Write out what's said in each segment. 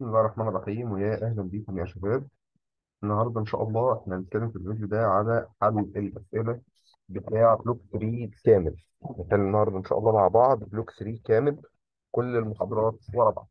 بسم الله الرحمن الرحيم ويا اهلا بيكم يا شباب النهارده ان شاء الله احنا هنتكلم في الفيديو ده على حل الاسئله بتاع بلوك 3 كامل هنتكلم النهارده ان شاء الله مع بعض بلوك 3 كامل كل المحاضرات ورا بعض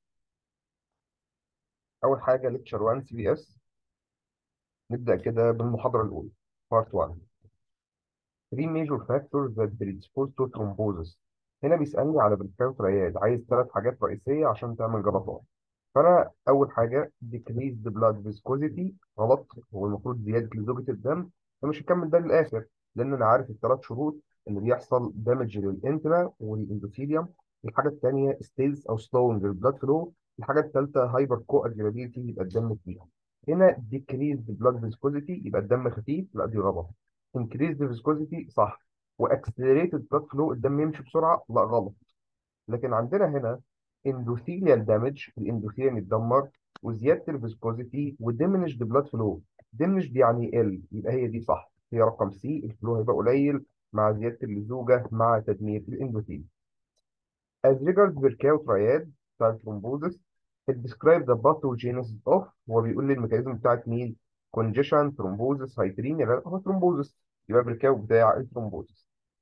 اول حاجه ليكتشر 1 سي بي اس نبدا كده بالمحاضره الاولى بارت 1 3 major factors that predispose to thrombosis هنا بيسالني على بالكاوت رياد عايز ثلاث حاجات رئيسيه عشان تعمل جلطات فانا اول حاجه decrease the blood viscosity غلط هو المفروض زياده لزوجة الدم فمش هكمل ده للاخر لان انا عارف الثلاث شروط اللي بيحصل دامج للانتما والاندوثيليوم الحاجه الثانيه ستيلز او slowing البلاد فلو الحاجه الثالثه هايبر كواجيلابيلتي يبقى الدم فيها هنا decrease the blood viscosity يبقى الدم خفيف لا دي غلط increase the viscosity صح واكسلريتد blood flow الدم يمشي بسرعه لا غلط لكن عندنا هنا اندوثيليال دامج الاندوثيليوم يتدمر وزياده الفيسكوزيتي وديمنش بلاد فلو ديمنش دي يعني يقل يبقى هي دي صح هي رقم سي الفلو هيبقى قليل مع زياده اللزوجه مع تدمير الاندوثيل as regards Virchow triad بتاع الثرومبوزس it describe the pathogenesis of هو بيقول لي الميكانيزم بتاعت مين congestion thrombosis هايبرينيا لا هو ثرومبوزس يبقى فيركاو بتاع الثرومبوزس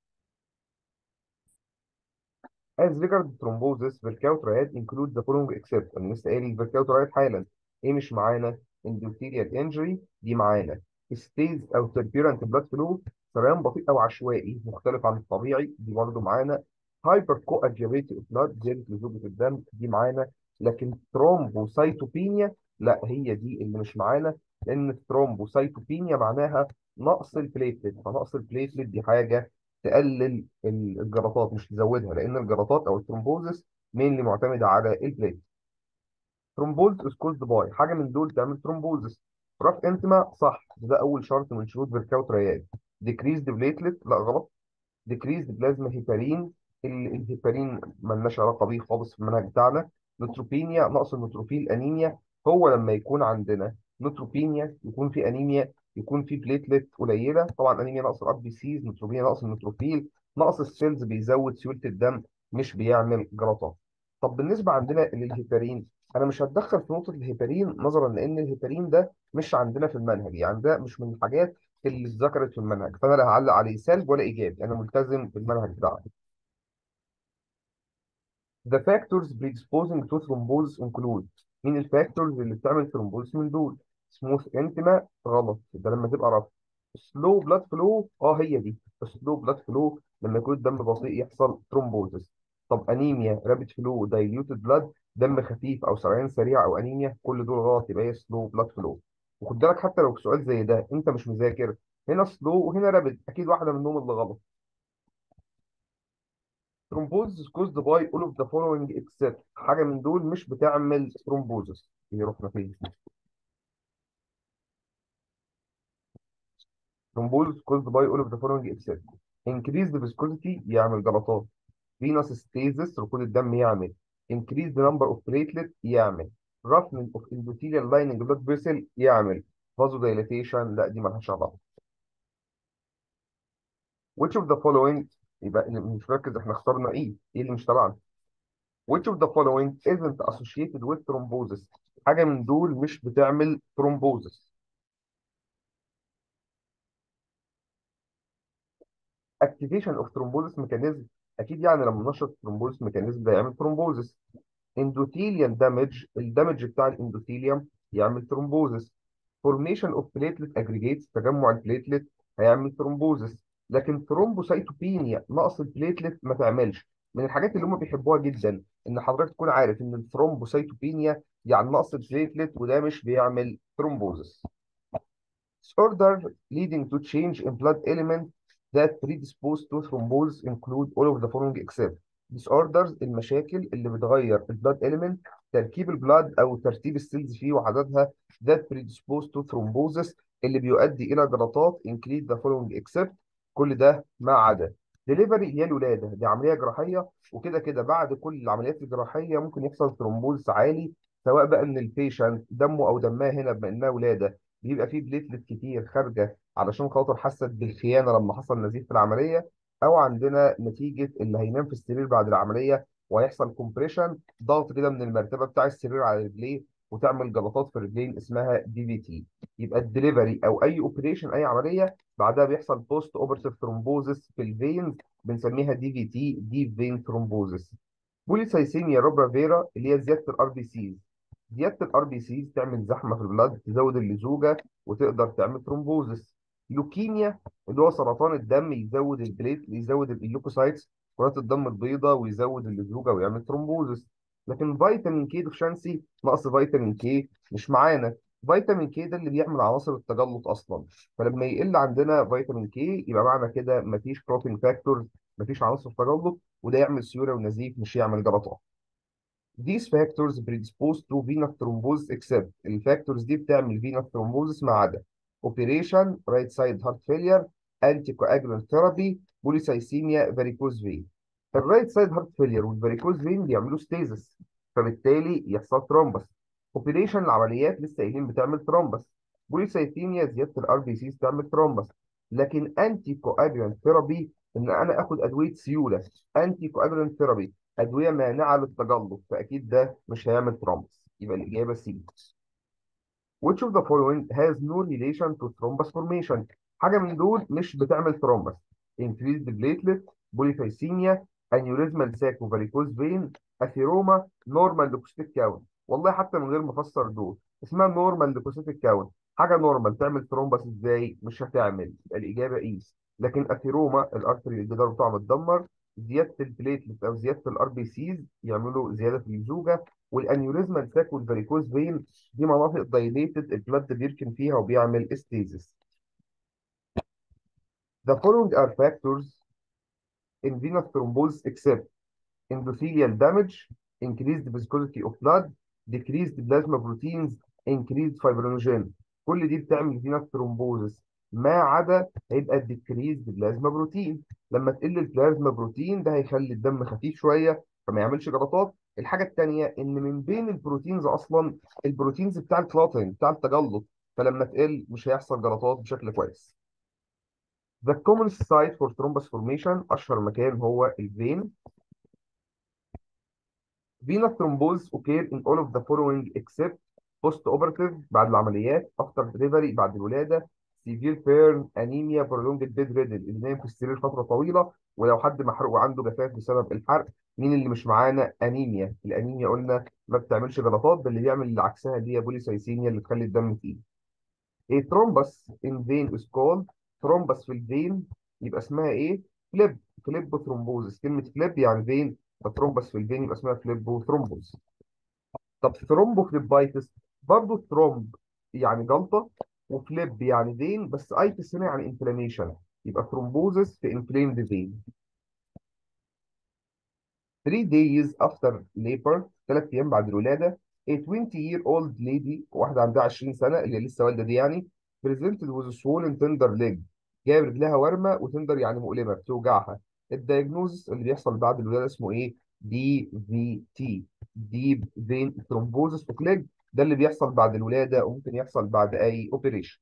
As regards thrombosis, Virchow triad includes the following except انا لسه قايل الفيركاو triad حالا ايه مش معانا endothelial injury دي معانا stays او turbulent blood flow سريان بطيء او عشوائي مختلف عن الطبيعي دي برضه معانا hyper coagulability of blood زيادة لزوجة الدم دي معانا لكن thrombocytopenia لا هي دي اللي مش معانا لان الثرومبوسايتوبينيا معناها نقص البليتلت فنقص البليتلت دي حاجه تقلل الجلطات مش تزودها لان الجلطات او الثرومبوزس مين معتمده على البليت ثرومبوز كوزد باي حاجه من دول تعمل ثرومبوزس راف انتما صح ده اول شرط من شروط فيركاو ترياد ديكريز بليتلت لا غلط ديكريز بلازما هيبارين الهيبارين ملناش علاقه بيه خالص في المنهج بتاعنا نوتروبينيا نقص النوتروفيل انيميا هو لما يكون عندنا نوتروبينيا يكون في انيميا يكون في بليتلت قليله طبعا انيميا نقص الار بي سيز نوتروبينيا نقص النوتروفيل نقص السيلز بيزود سيوله الدم مش بيعمل جلطات طب بالنسبه عندنا للهيبارين انا مش هتدخل في نقطه الهيبارين نظرا لان الهيبارين ده مش عندنا في المنهج يعني ده مش من الحاجات اللي اتذكرت في المنهج فانا لا هعلق عليه سلب ولا ايجابي انا ملتزم بالمنهج بتاعي The factors predisposing to thrombosis include مين الفاكتورز اللي بتعمل ثرومبوزس من دول سموث انتما غلط ده لما تبقى رفع سلو بلاد فلو اه هي دي سلو بلاد فلو لما يكون الدم بطيء يحصل ثرومبوزس طب انيميا رابيد فلو دايليوتد بلاد دم خفيف او سريان سريع او انيميا كل دول غلط يبقى هي سلو بلاد فلو وخد بالك حتى لو سؤال زي ده انت مش مذاكر هنا سلو وهنا رابيد اكيد واحده منهم اللي غلط thrombosis caused by all of the following except حاجة من دول مش بتعمل thrombosis هي رحنا فين thrombosis caused by all of the following except increase the viscosity يعمل جلطات venous stasis ركود الدم يعمل increase the number of platelet يعمل roughening of endothelial lining blood vessel يعمل vasodilation لا دي مالهاش علاقة which of the following يبقى مش مركز احنا اخترنا ايه ايه اللي مش تبعنا which of the following isn't associated with thrombosis حاجة من دول مش بتعمل thrombosis activation of thrombosis mechanism اكيد يعني لما نشط thrombosis mechanism ده يعمل thrombosis endothelial damage الدمج بتاع الاندوثيليوم يعمل thrombosis formation of platelet aggregates تجمع البليتلت هيعمل thrombosis لكن ثرومبوسايتوبينيا نقص البليتلت ما تعملش من الحاجات اللي هم بيحبوها جدا ان حضرتك تكون عارف ان الثرومبوسايتوبينيا يعني نقص البليتلت وده مش بيعمل ثرومبوزس disorder leading to change in blood element that predispose to thrombosis include all of the following except disorders المشاكل اللي بتغير البلاد element تركيب البلاد او ترتيب السيلز فيه وعددها that predispose to thrombosis اللي بيؤدي الى جلطات include the following except كل ده ما عدا ديليفري هي الولاده دي عمليه جراحيه وكده كده بعد كل العمليات الجراحيه ممكن يحصل ثرومبوز عالي سواء بقى ان البيشنت دمه او دمها هنا بما انها ولاده بيبقى فيه بليتلت كتير خارجه علشان خاطر حست بالخيانه لما حصل نزيف في العمليه او عندنا نتيجه اللي هينام في السرير بعد العمليه وهيحصل كومبريشن ضغط كده من المرتبه بتاع السرير على رجليه وتعمل جلطات في الرجلين اسمها دي في تي يبقى الدليفري او اي اوبريشن اي عمليه بعدها بيحصل بوست اوبرتيف ثرومبوزس في الفينز بنسميها دي في تي دي فين ثرومبوزس بوليسايسيميا روبرا فيرا اللي هي زياده الار بي سيز زياده الار بي سيز تعمل زحمه في البلاد تزود اللزوجه وتقدر تعمل ثرومبوزس لوكيميا اللي هو سرطان الدم يزود البليت يزود الليوكوسايتس كرات الدم البيضاء ويزود اللزوجه ويعمل ثرومبوزس لكن فيتامين كي ديفشنسي نقص فيتامين كي مش معانا فيتامين كي ده اللي بيعمل عناصر التجلط اصلا فلما يقل عندنا فيتامين كي يبقى معنى كده مفيش بروتين فاكتورز مفيش عناصر تجلط وده يعمل سيوله ونزيف مش يعمل جلطات These factors predispose to venous thrombosis except الفاكتورز دي بتعمل venous thrombosis ما عدا operation right side heart failure anticoagulant therapy polycythemia varicose vein الرايت سايد هارت فيلير والفاريكوز فين بيعملوا ستيزس فبالتالي يحصل ترومبس اوبريشن العمليات لسه قايلين بتعمل ترومبس بوليسايثيميا زياده الار بي سي بتعمل ترومبس لكن انتي كواجولانت ثيرابي ان انا اخد ادويه سيوله انتي كواجولانت ثيرابي ادويه مانعه للتجلط فاكيد ده مش هيعمل ترومبس يبقى الاجابه سي Which of the following has no relation to thrombus formation حاجه من دول مش بتعمل ترومبس increased platelet polycythemia aneurysmal sac وvaricose vein اثيروما normal leukocytic count والله حتى من غير ما افسر دول اسمها normal leukocytic count حاجه نورمال تعمل ترومبس ازاي مش هتعمل يبقى الاجابه اي لكن اثيروما الارتري الجدار بتاعه متدمر زياده البليتلت او زياده الار بي سيز يعملوا زياده في اللزوجه والانيوريزمال ساك والفاريكوز فين دي مناطق دايليتد البلد بيركن فيها وبيعمل استيزس The following are factors in venous thrombosis except endothelial damage, increased viscosity of blood, decreased plasma proteins, increased fibrinogen. كل دي بتعمل venous thrombosis ما عدا هيبقى decreased plasma protein لما تقل البلازما بروتين ده هيخلي الدم خفيف شويه فما يعملش جلطات الحاجه الثانيه ان من بين البروتينز اصلا البروتينز بتاع الكلوتنج بتاع التجلط فلما تقل مش هيحصل جلطات بشكل كويس The common site for thrombus formation أشهر مكان هو الفين Venous thrombosis occur in all of the following except post-operative بعد العمليات after delivery بعد الولادة severe burn anemia prolonged bed ridden اللي نايم في السرير فترة طويلة ولو حد محروق وعنده جفاف بسبب الحرق مين اللي مش معانا انيميا الانيميا قلنا ما بتعملش جلطات ده اللي بيعمل اللي عكسها اللي هي بوليسايسيميا اللي تخلي الدم تقيل ايه ترومبس ان فين از كولد ترومبس في الفين يبقى اسمها ايه فليب فليب ثرومبوزس كلمه فليب يعني فين فترومبس في الفين يبقى اسمها فليب ثرومبوز طب ثرومبو فليبايتس برضه ثرومب يعني جلطه وفليب يعني فين بس ايتس هنا يعني انفلاميشن يبقى ثرومبوزس في انفليمد فين 3 days after labor 3 ايام بعد الولاده a 20 year old lady واحده عندها 20 سنه اللي لسه والده دي يعني presented with swollen tender leg جايه رجلها ورمه وتندر يعني مؤلمه بتوجعها الدايجنوزس اللي بيحصل بعد الولاده اسمه ايه دي في تي ديب فين ثرومبوزس اوف ليج ده اللي بيحصل بعد الولاده وممكن يحصل بعد اي اوبريشن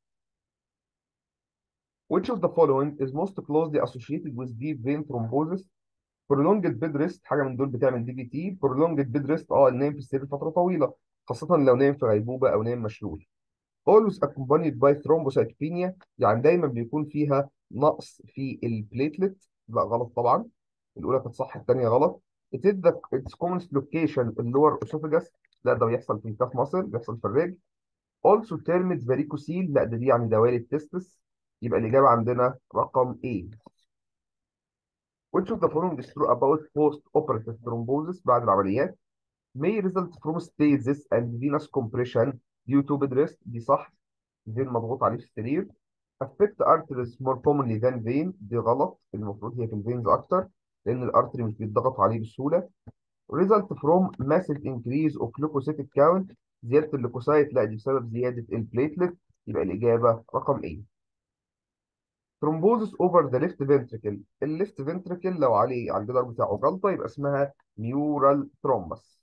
Which of the following is most closely associated with deep vein thrombosis prolonged bed rest حاجه من دول بتعمل دي في تي prolonged bed rest اه نايم في السرير فتره طويله خاصه لو نايم في غيبوبه او نايم مشلول always accompanied by thrombocytopenia يعني دايما بيكون فيها نقص في البليتلت لا غلط طبعا الاولى كانت صح الثانيه غلط it is the its common location اللور esophagus لا ده بيحصل في الكاف مصر بيحصل في الرجل also termed varicocele لا ده دي يعني دوالي التستس يبقى الاجابه عندنا رقم A which of the following is true about post-operative thrombosis بعد العمليات may result from stasis and venous compression due to bed rest دي صح فين مضغوط عليه في السرير affect arteries more commonly than vein دي غلط المفروض هي في الفينز اكتر لان الارتري مش بيتضغط عليه بسهوله result from massive increase of leukocytic count زياده الليكوسايت لا دي بسبب زياده البليتلت يبقى الاجابه رقم A thrombosis over the left ventricle الليفت ventricle لو عليه على الجدار بتاعه جلطه يبقى اسمها mural thrombus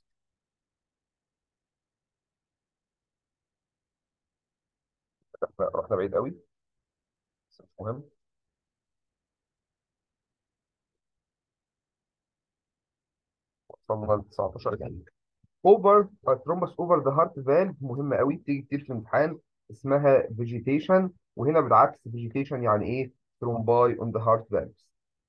رحنا بعيد قوي بس مش مهم وصلنا ل 19 يعني اوفر ترومبس اوفر ذا هارت فالف مهمه قوي بتيجي كتير في الامتحان اسمها فيجيتيشن وهنا بالعكس فيجيتيشن يعني ايه ترومباي اون ذا هارت فالفز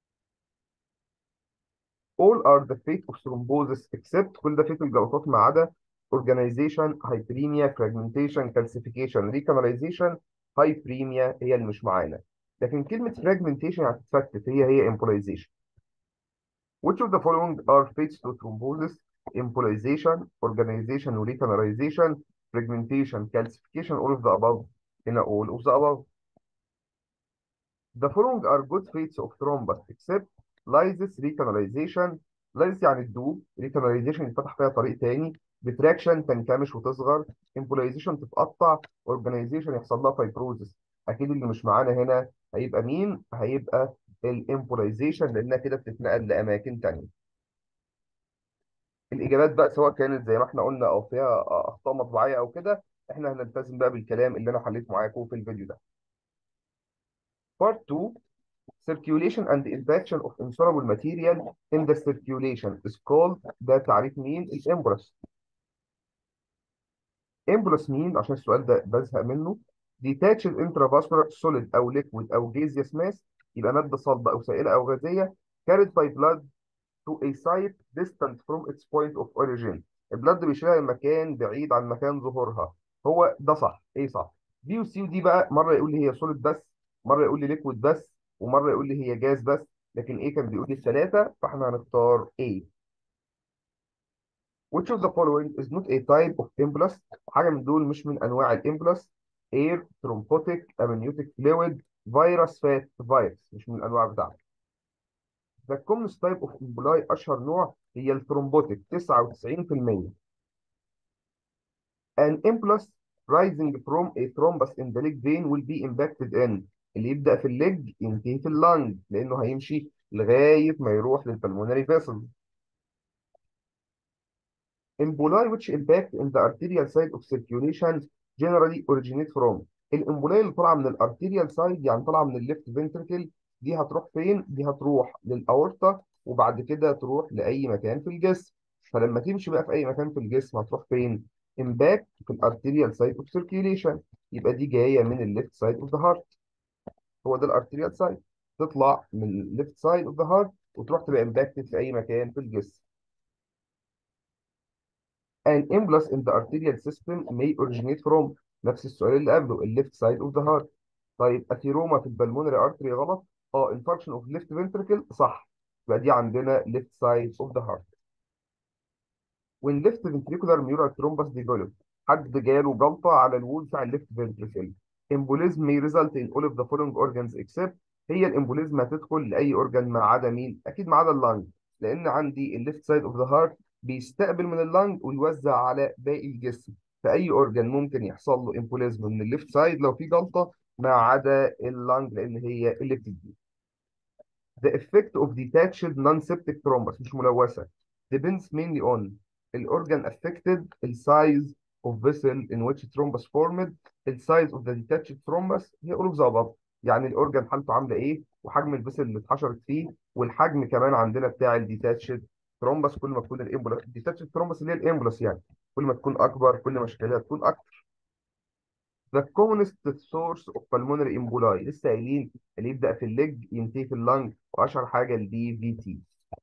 all are the fate of thrombosis except كل ده فيت الجلطات ما عدا organization hyperemia fragmentation calcification recanalization hyperemia هي اللي مش معانا لكن كلمة fragmentation يعني تتفتت هي هي embolization which of the following are fates to thrombosis embolization organization recanalization fragmentation calcification all of the above هنا all of the above The following are good fates of thrombus except lysis recanalization lysis يعني تدوب recanalization يتفتح فيها طريق تاني retraction تنكمش وتصغر embolization تتقطع organization يحصل لها fibrosis اكيد اللي مش معانا هنا هيبقى مين هيبقى الامبولايزيشن لانها كده بتتنقل لاماكن تانية الاجابات بقى سواء كانت زي ما احنا قلنا او فيها اخطاء مطبعيه او كده احنا هنلتزم بقى بالكلام اللي انا حليته معاكم في الفيديو ده Part 2 Circulation and interaction of insoluble material in the circulation is called ده تعريف مين؟ الامبولس. امبولس مين؟ عشان السؤال ده بزهق منه. Detached intravascular solid أو liquid أو gaseous mass يبقى مادة صلبة أو سائلة أو غازية carried by blood to a site distant from its point of origin. البلد بيشيلها لمكان بعيد عن مكان ظهورها. هو ده صح. إيه صح؟ بي وسي ودي بقى مرة يقول لي هي solid بس مرة يقول لي ليكويد بس ومرة يقول لي هي جاز بس لكن ايه كان بيقول لي الثلاثة فاحنا هنختار A which of the following is not a type of impulse حاجة من دول مش من أنواع الإمبلس air thrombotic amniotic fluid virus fat virus مش من الأنواع بتاعته the commonest type of emboli أشهر نوع هي الثرومبوتيك 99% an impulse rising from a thrombus in the leg vein will be impacted in اللي يبدأ في الليج ينتهي في اللنج لأنه هيمشي لغاية ما يروح للبلمونري فيسل. Emboli which impact in the arterial side of circulation generally originate from الامبولاي اللي طالعة من الارتيريال سايد يعني طالعة من الليفت فنتركل دي هتروح فين؟ دي هتروح للأورطة وبعد كده تروح لأي مكان في الجسم. فلما تمشي بقى في أي مكان في الجسم هتروح فين؟ امباكت في الارتيريال سايد اوف سيركيوليشن يبقى دي جايه من الليفت سايد اوف ذا هارت هو ده الارتيريال سايد تطلع من الليفت سايد اوف ذا هارت وتروح تبقى امباكتد في اي مكان في الجسم an impulse in the arterial system may originate from نفس السؤال اللي قبله الليفت سايد اوف ذا هارت طيب اثيروما في البلمونري ارتري غلط اه انفاركشن اوف ليفت فنتركل صح يبقى دي عندنا ليفت سايد اوف ذا هارت when left ventricular mural thrombus develop حد جاله جلطة على الوول بتاع الليفت ventricle embolism may result in all of the following organs except هي الامبوليزم هتدخل لأي اورجان ما عدا مين؟ أكيد ما عدا اللنج لأن عندي الليفت سايد اوف ذا هارت بيستقبل من اللنج ويوزع على باقي الجسم فأي اورجان ممكن يحصل له امبوليزم من الليفت سايد لو في جلطة ما عدا اللنج لأن هي اللي بتدي The effect of detached non-septic thrombus مش ملوثة depends mainly on الأورجان affected the size of vessel in which thrombus formed the size of the detached thrombus هي all of the above يعني الأورجان حالته عاملة إيه وحجم الفيسل اللي اتحشرت فيه والحجم كمان عندنا بتاع الديتاتشد ثرومبس كل ما تكون الامبولاس الديتاتشد ثرومبس اللي هي الامبولاس يعني كل ما تكون أكبر كل ما شكلها تكون أكتر The commonest source of pulmonary emboli لسه قايلين اللي يبدأ في الليج ينتهي في اللنج وأشهر حاجة الدي في تي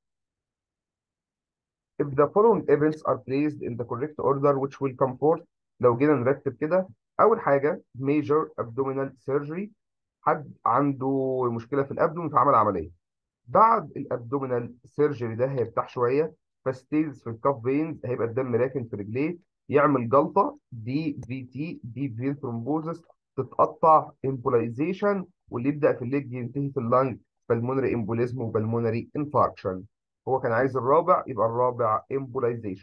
If the following events are placed in the correct order which will come forth لو جينا نرتب كده أول حاجة major abdominal surgery حد عنده مشكلة في الأبدومن فعمل عملية بعد الأبدومينال سيرجري ده هيرتاح شوية فستيز في الكاف فينز هيبقى الدم راكن في رجليه يعمل جلطة دي في تي دي فين ثرومبوزس تتقطع امبولايزيشن واللي يبدأ في الليج ينتهي في اللنج بالمونري امبوليزم وبالمونري انفاركشن هو كان عايز الرابع يبقى الرابع embolization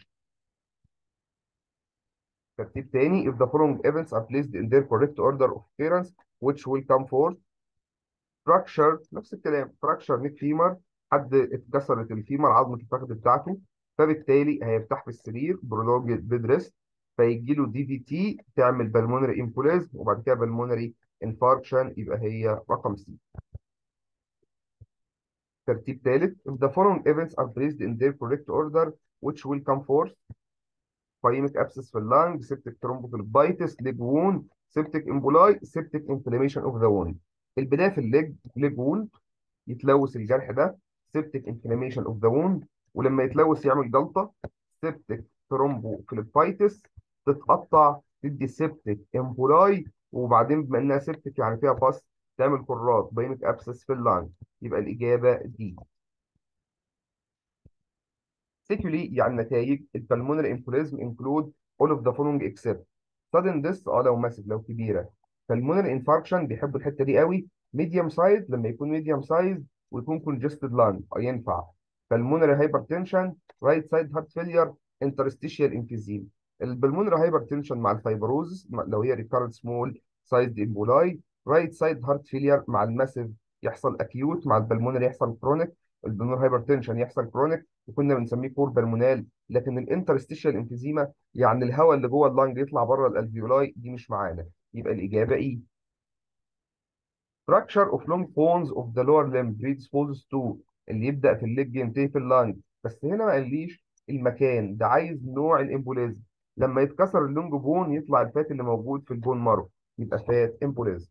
ترتيب تاني if the following events are placed in their correct order of occurrence which will come forth fracture نفس الكلام fracture neck femur حد اتكسرت الفيمر عظمة الفخذ بتاعته فبالتالي هيرتاح في السرير prolonged bed rest فيجي له دي في تي تعمل بالمونري امبوليزم وبعد كده بالمونري انفاركشن يبقى هي رقم سي ترتيب ثالث if the following events are placed in their correct order which will come forth بايميك ابسس في اللانج سيبتك ترومبوفليبايتس ليج ووند سيبتك امبولاي سيبتك انفلاميشن اوف ذا ووند البدايه في الليج ليج ووند يتلوث الجرح ده سيبتك انفلاميشن اوف ذا ووند ولما يتلوث يعمل جلطه سيبتك ترومبوفليبايتس تتقطع تدي سيبتك امبولاي وبعدين بما انها سيبتك يعني فيها باس تعمل كرات بايميك ابسس في اللانج يبقى الاجابه دي سيكولي يعني نتائج البلمونري امبوليزم انكلود all of the following except sudden death اه لو ماسك لو كبيره pulmonary انفاركشن بيحب الحته دي قوي ميديوم سايز لما يكون ميديوم سايز ويكون congested lung اه ينفع pulmonary hypertension right side heart failure interstitial emphysema البلمونري هايبرتنشن مع الفايبروزس لو هي recurrent small sized emboli right side heart failure مع الماسيف يحصل acute مع البلمونري يحصل chronic البلمونري هايبرتنشن يحصل chronic وكنا بنسميه كور بالمونال لكن الانترستيشال انفيزيما يعني الهواء اللي جوه اللنج يطلع بره الالفيولاي دي مش معانا يبقى الاجابه ايه fracture of long bones of the lower limb predisposes to اللي يبدا في الليج ينتهي في اللنج بس هنا ما قاليش المكان ده عايز نوع الامبوليزم لما يتكسر اللونج بون يطلع الفات اللي موجود في البون مارو يبقى فات امبوليزم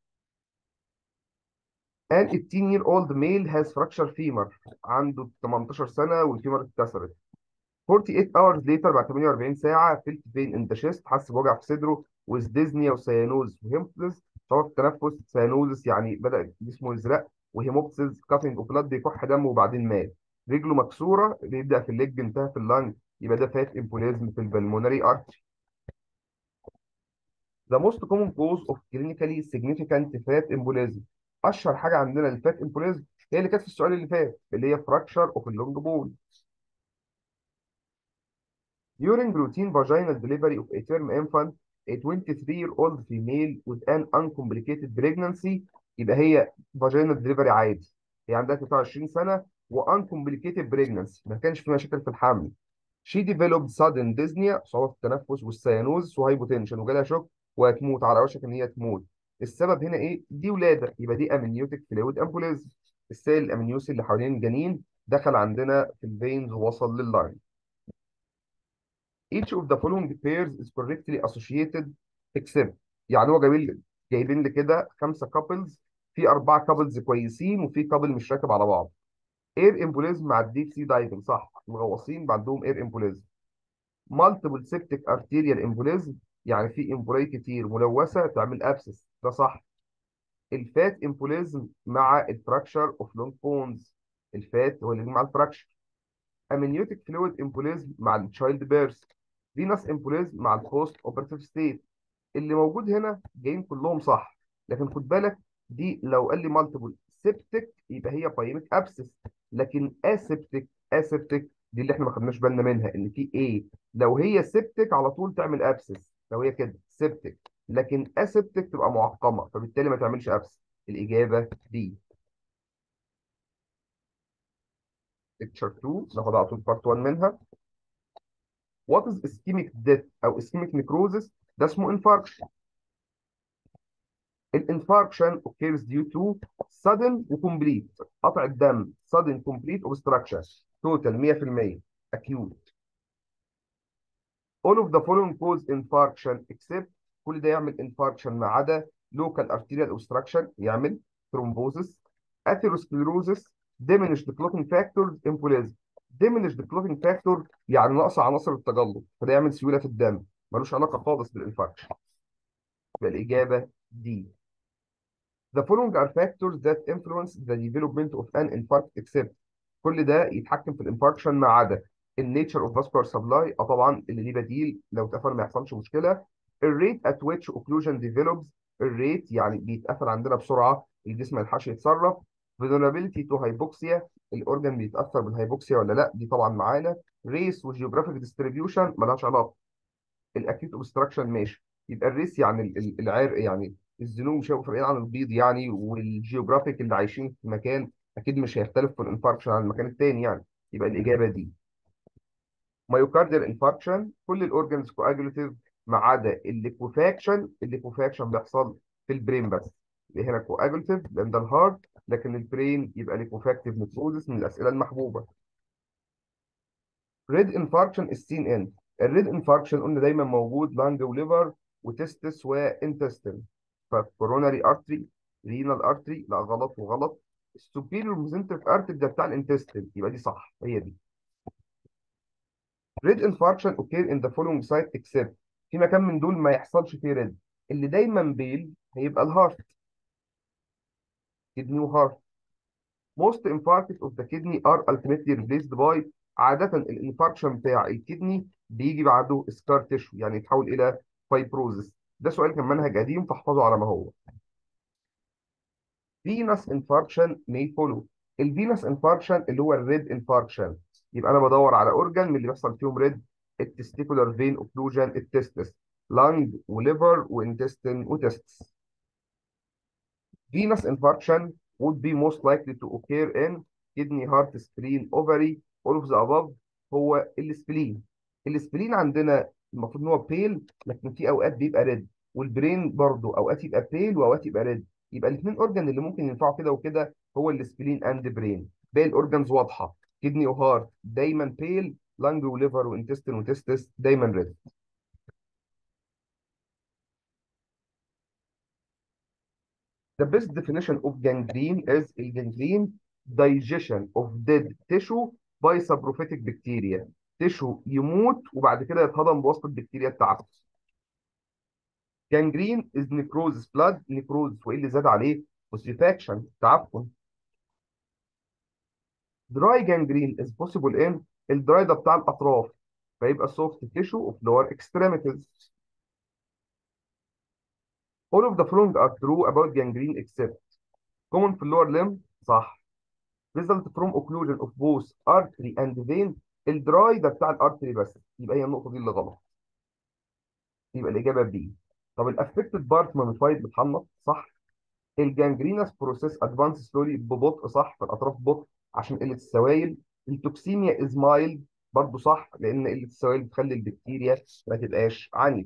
An 18 year old male has fracture femur عنده 18 سنة والفيمر اتكسرت 48 hours later بعد 48 ساعة felt pain in the chest حس بوجع في صدره with dyspnea وسيانوز وهيموبسيس صعوبة التنفس سيانوزس يعني بدأ جسمه يزرق وهيموبسيس كاتنج اوف بلاد بيكح دم وبعدين مات رجله مكسورة بيبدأ في الليج انتهى في اللنج يبقى ده فات امبوليزم في البلمونري ارتري The most common cause of clinically significant fat embolism اشهر حاجه عندنا الفات امبوليزم هي اللي كانت في السؤال اللي فات اللي هي فراكشر اوف اللونج بون during routine vaginal delivery of a term infant a 23 year old female with an uncomplicated pregnancy يبقى هي vaginal delivery عادي هي عندها 23 سنه و uncomplicated pregnancy ما كانش في مشاكل في الحمل she developed sudden dyspnea صعوبه التنفس والسيانوز وهايبوتنشن وجالها شوك وهتموت على وشك ان هي تموت السبب هنا ايه؟ دي ولاده يبقى دي امنيوتيك فلويد امبوليزم السائل الامنيوسي اللي حوالين الجنين دخل عندنا في الفينز ووصل لللاين. Each of the following pairs is correctly associated except يعني هو جايبين لي جايبين لي كده خمسه كابلز في اربعه كابلز كويسين وفي كابل مش راكب على بعض. اير امبوليزم مع الديب سي دايفنج صح الغواصين عندهم اير امبوليزم. مالتيبل سيبتيك ارتيريال امبوليزم يعني في امبولاي كتير ملوثه تعمل ابسس ده صح الفات امبوليزم مع الفراكشر اوف لونج بونز الفات هو اللي مع الفراكشر امنيوتيك فلويد امبوليزم مع التشايلد بيرث فينس امبوليزم مع البوست اوبرتيف ستيت اللي موجود هنا جايين كلهم صح لكن خد بالك دي لو قال لي مالتيبل سيبتيك يبقى هي بايميك ابسس لكن اسيبتيك اسيبتيك دي اللي احنا ما خدناش بالنا منها ان في ايه لو هي سيبتيك على طول تعمل ابسس لو هي كده سيبتيك لكن اسيبتيك تبقى معقمه فبالتالي ما تعملش ابس الاجابه دي picture 2 ناخد على طول بارت 1 منها what is ischemic death او ischemic necrosis ده اسمه infarction الانفاركشن occurs due to sudden وcomplete قطع الدم sudden complete obstruction total 100% acute all of the following cause infarction except كل ده يعمل infarction ما عدا local arterial obstruction يعمل thrombosis atherosclerosis diminished clotting factors embolism diminished clotting factor يعني نقص عناصر التجلط فده يعمل سيوله في الدم ملوش علاقه خالص بالانفاركشن يبقى الاجابه دي The following are factors that influence the development of an infarct except كل ده يتحكم في الانفاركشن ما عدا النيتشر اوف فاسكولار سبلاي اه طبعا اللي ليه بديل لو اتقفل ما يحصلش مشكله الريت at which occlusion develops الريت يعني بيتقفل عندنا بسرعه الجسم ما يلحقش يتصرف vulnerability to hypoxia الاورجن بيتاثر بالهايبوكسيا ولا لا دي طبعا معانا ريس وجيوغرافيك ديستريبيوشن مالهاش علاقه الاكيوت اوبستراكشن ماشي يبقى الريس يعني ال- ال- العرق يعني الذنوب مش هيبقوا فارقين عن البيض يعني والجيوغرافيك اللي عايشين في مكان اكيد مش هيختلف في الانفاركشن عن المكان التاني يعني يبقى الاجابه دي مايوكارديال انفاركشن كل الاورجنز كواجوليتيف ما عدا الليكوفاكشن الليكوفاكشن بيحصل في البرين بس يبقى هنا كواجوليتيف لان ده الهارت لكن البرين يبقى ليكوفاكتيف نكروزس من الاسئله المحبوبه ريد انفاركشن السين ان الريد انفاركشن قلنا دايما موجود لانج وليفر وتستس وانتستين فكوروناري ارتري رينال ارتري لا غلط وغلط السوبيريور ميزنتريك ارتري ده بتاع الانتستين يبقى دي صح هي دي ريد انفاركشن اوكير ان ذا فولوينج سايت اكسبت في مكان من دول ما يحصلش فيه ريد اللي دايما بيل هيبقى الهارت كدني وهارت most infarcts of the kidney are ultimately replaced by عادة الانفاركشن بتاع الكدني بيجي بعده سكار تيشو يعني يتحول إلى فايبروزس ده سؤال كان منهج قديم فاحفظه على ما هو فينس انفاركشن may follow الفينس انفاركشن اللي هو الريد انفاركشن يبقى انا بدور على اورجان من اللي بيحصل فيهم ريد التستيكولار فين اوكلوجن التستس لانج وليفر وانتستين وتستس venous infarction would be most likely to occur in kidney, heart, spleen, ovary, all of the above هو السبلين السبلين عندنا المفروض ان هو بيل لكن في اوقات بيبقى ريد والبرين برضه اوقات يبقى بيل واوقات يبقى ريد يبقى الاثنين اورجان اللي ممكن ينفعوا كده وكده هو السبلين اند برين باقي الاورجانز واضحه كدني وهارت دايما بيل لانج وليفر وانتستين وتستس دايما ريد The best definition of gangrene is الجنجرين digestion of dead tissue by saprophytic bacteria تيشو يموت وبعد كده يتهضم بواسطة البكتيريا بتاعته gangrene is necrosis blood necrosis وايه اللي زاد عليه putrefaction تعفن dry gangrene is possible in الدراي ده بتاع الاطراف فيبقى soft tissue of lower extremities all of the following are true about gangrene except common في اللور limb صح result from occlusion of both artery and vein الدراي ده بتاع الارتري بس يبقى هي النقطه دي اللي غلط يبقى الاجابه بي طب الافكتد بارت ماميفايد بتحنط صح الجانجرينس بروسيس ادفانس سلولي ببطء صح في الاطراف ببطء عشان قله السوائل التوكسيميا از مايلد برضه صح لان قله السوائل بتخلي البكتيريا ما تبقاش عنيفه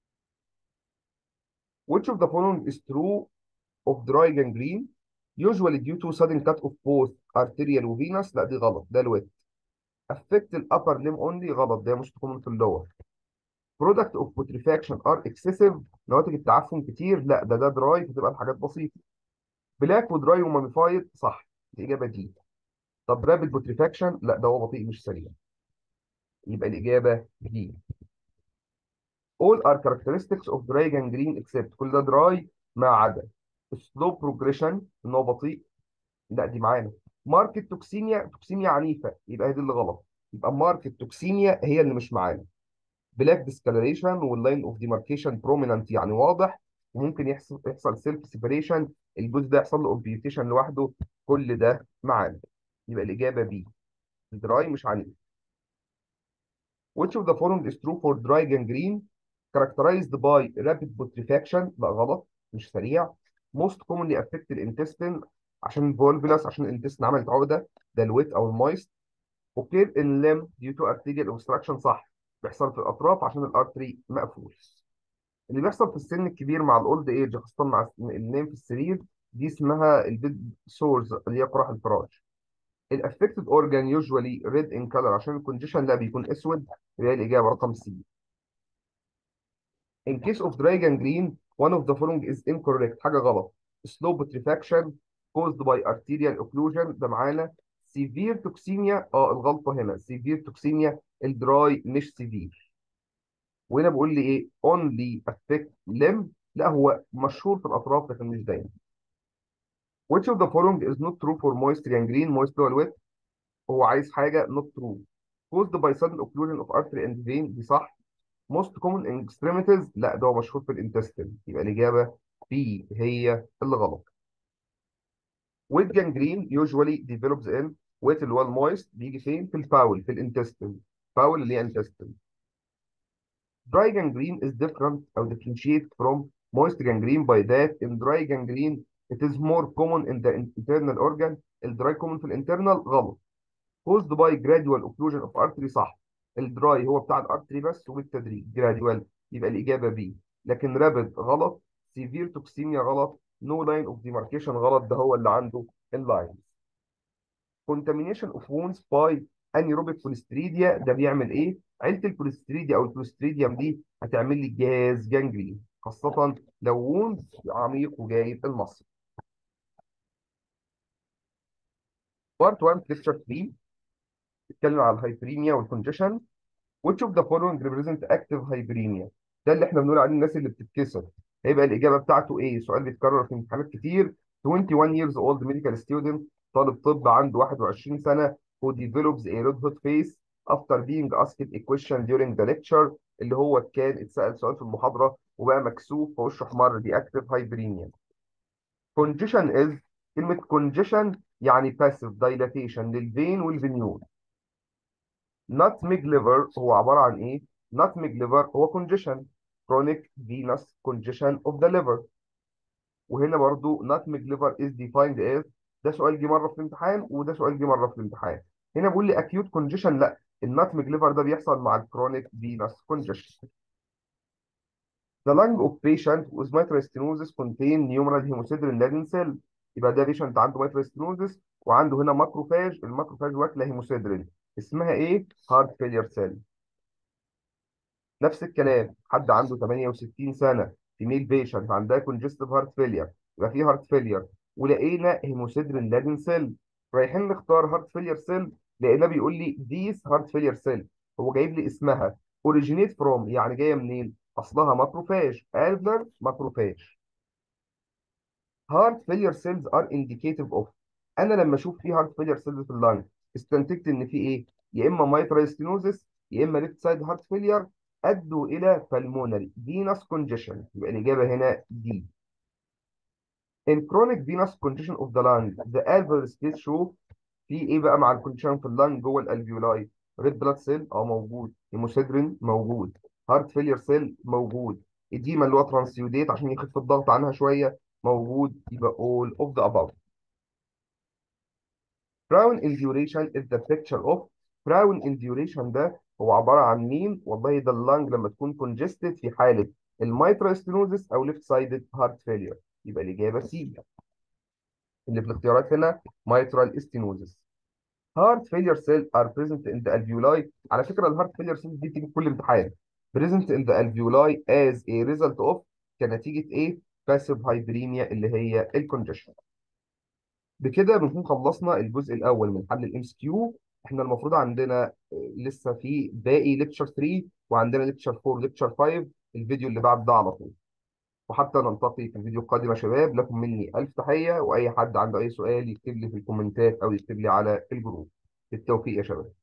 which of the following is true of dry gangrene usually due to sudden cut of both arterial وفينس لا دي غلط ده الويت affect the upper limb only غلط ده مش تكون في اللور product of putrefaction are excessive نواتج التعفن كتير لا ده ده دراي فتبقى الحاجات بسيطه بلاك ودراي وماميفايد صح الاجابه دي طب رابid putrefaction لا ده هو بطيء مش سريع يبقى الاجابه دي all are characteristics of dry gangrene except كل ده دراي ما عدا slow progression ان هو بطيء لا دي معانا ماركت توكسيميا توكسيميا عنيفه يبقى هي دي اللي غلط يبقى ماركت توكسيميا هي اللي مش معانا بلاك ديسكالريشن واللاين اوف ديماركيشن بروميننت يعني واضح وممكن يحصل يحصل سيلف سيبريشن الجزء ده يحصل له امبيوتيشن لوحده كل ده معانا يبقى الاجابه بي دراي مش عنيف which of the following is true for dry gangrene characterized by rapid putrefaction لا غلط مش سريع most commonly affect الانتستين عشان الفولفيلاس عشان الانتستين عملت عقده ده الويت او المويست occur in limb due to arterial obstruction صح بيحصل في الاطراف عشان الارتري مقفول اللي بيحصل في السن الكبير مع الاولد ايج خاصه مع النوم في السرير دي اسمها البيد سورز اللي هي قراح الفراش الافكتد اورجان يوجوالي ريد ان كلر عشان الكونجيشن لا بيكون اسود هي الاجابه رقم سي In case of dry gangrene, one of the following is incorrect حاجة غلط. Slow putrefaction caused by arterial occlusion ده معانا. Severe toxemia اه الغلطة هنا. Severe toxemia الدراي مش severe. وهنا بيقول لي ايه؟ only affect limb لا هو مشهور في الأطراف لكن مش دايما. Which of the following is not true for moist gangrene? moist اللي هو الويت. هو عايز حاجة not true. Caused by sudden occlusion of artery and vein دي صح. most common in extremities لا ده هو مشهور في الانتستين يبقى الإجابة B هي اللي غلط wet gangrene usually develops in wet اللي هو المويست بيجي فين في الباول في الانتستين باول اللي هي intestine dry gangrene is different أو differentiate from moist gangrene by that in dry gangrene it is more common in the internal organ الدراي common في الانترنال غلط caused by gradual occlusion of artery صح الدراي هو بتاع الارتري بس وبالتدريج جراديوال يبقى الاجابه بي لكن رابد غلط سيفير توكسيميا غلط نو لاين اوف ديماركيشن غلط ده هو اللي عنده اللاينز contamination of wounds by anaerobic clostridia ده بيعمل ايه؟ عيلة الكوليستريديا او الكوليستريديوم دي هتعمل لي جهاز جانجري خاصة لو ووندز عميق وجايب المصل. بارت 1 ليكتشر 3 بيتكلم على الهايبريميا والكونجيشن which of the following represent active hyperemia ده اللي احنا بنقول عليه الناس اللي بتتكسر هيبقى الإجابة بتاعته إيه؟ سؤال بيتكرر في امتحانات كتير 21 years old medical student طالب طب عنده 21 سنة who develops a red hot face after being asked a question during the lecture اللي هو كان اتسأل سؤال في المحاضرة وبقى مكسوف فوشه احمر دي active hyperemia congestion is كلمة congestion يعني passive dilatation للفين والفينيول nutmeg liver هو عبارة عن إيه؟ nutmeg liver هو congestion chronic venous congestion of the liver وهنا برضو nutmeg liver is defined as ده سؤال جه مرة في الامتحان وده سؤال جه مرة في الامتحان هنا بيقول لي acute congestion لا الناتمج liver ده بيحصل مع الكرونيك venous congestion The lung of patient with mitral stenosis contain numerous hemosiderin laden cell يبقى ده بيشنت عنده mitral stenosis وعنده هنا ماكروفاج الماكروفاج واكله هيموسيدرين اسمها ايه؟ هارت فيلير سيل نفس الكلام حد عنده 68 سنه فيميل بيشنت عندها كونجستيف هارت فيلير يبقى في هارت فيلير ولقينا هيموسيدرين لادن سيل رايحين نختار هارت فيلير سيل لقينا بيقول لي ديس هارت فيلير سيل هو جايب لي اسمها اوريجينيت فروم يعني جايه منين؟ اصلها ماكروفاج الفر ماكروفاج هارت فيلير سيلز ار انديكيتيف اوف انا لما اشوف في هارت فيلير سيلز في اللانج استنتجت ان في ايه؟ يا اما مايترال ستينوزس يا اما ليفت سايد هارت فيلير ادوا الى بالمونري فينس كونجيشن يبقى الاجابه هنا دي in chronic venous congestion of the lung the alveolar space show في ايه بقى مع الكونجيشن في اللنج جوه الالفيولاي ريد بلاد سيل اه موجود هيموسيدرين موجود هارت فيلير سيل موجود اديما اللي هو ترانسيوديت عشان يخف الضغط عنها شويه موجود يبقى all of the above Brown induration is the picture of Brown induration ده هو عبارة عن مين؟ والله ده اللنج لما تكون congested في حالة الميترال ستينوزس أو left sided heart failure يبقى الإجابة سي اللي في الاختيارات هنا mitral stenosis heart failure cells are present in the alveoli على فكرة الهارت failure cells دي بتيجي في كل امتحان present in the alveoli as a result of كنتيجة ايه؟ passive hyperemia اللي هي الكونجيشن بكده بنكون خلصنا الجزء الاول من حل الام اس كيو احنا المفروض عندنا آه، لسه في باقي ليكتشر 3 وعندنا ليكتشر 4 ليكتشر 5 الفيديو اللي بعد ده على طول وحتى نلتقي في الفيديو القادم يا شباب لكم مني الف تحيه واي حد عنده اي سؤال يكتب لي في الكومنتات او يكتب لي على الجروب بالتوفيق يا شباب